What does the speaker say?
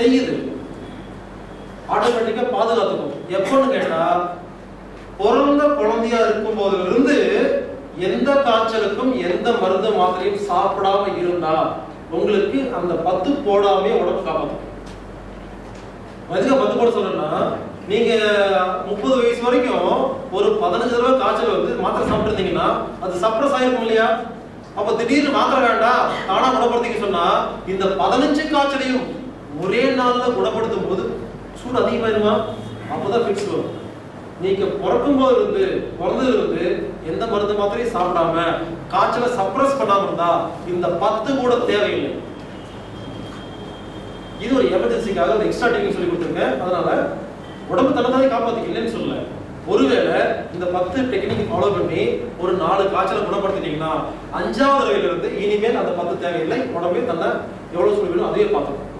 செய்யுது ஆட்டோமேட்டிக்கா பாதுகாத்துக்கும் எப்போன்னு கேட்டா பிறந்த குழந்தையா இருக்கும் போதுல இருந்து எந்த காய்ச்சலுக்கும் எந்த மருந்து மாத்திரையும் சாப்பிடாம இருந்தா உங்களுக்கு அந்த பத்து போடாமே உடம்பு காப்பாத்தும் எதுக்கு பத்து போட சொல்றேன்னா நீங்க முப்பது வயசு வரைக்கும் ஒரு பதினஞ்சு தடவை காய்ச்சல் வந்து மாத்திரை சாப்பிட்டுருந்தீங்கன்னா அது சப்ரஸ் ஆயிருக்கும் இல்லையா அப்ப திடீர்னு மாத்திரை வேண்டாம் தானா குணப்படுத்திக்க சொன்னா இந்த பதினஞ்சு காய்ச்சலையும் ஒரே நாள்ல குணப்படுத்தும் போது சூடு அதிகமாயிருமா அப்பதான் ஃபிக்ஸ் வரும் நீங்க பிறக்கும் போது இருந்து பிறந்ததுல இருந்து எந்த மருந்து மாத்திரையும் சாப்பிடாம காய்ச்சலை சப்ரஸ் பண்ணாம இருந்தா இந்த பத்து கூட தேவையில்லை இது ஒரு எமர்ஜென்சிக்காக ஒரு எக்ஸ்ட்ரா டெக்னிக் சொல்லி கொடுத்துருக்கேன் அதனால உடம்பு தன்னை காப்பாத்திக்க இல்லைன்னு சொல்லல ஒருவேளை இந்த பத்து டெக்னிக் ஃபாலோ பண்ணி ஒரு நாலு காய்ச்சலை குணப்படுத்திட்டீங்கன்னா அஞ்சாவது தடவையில இருந்து இனிமேல் அந்த பத்து தேவையில்லை உடம்பே தன்னை எவ்வளவு சொல்லி வேணும் அதையே பார்த்துக்கணும்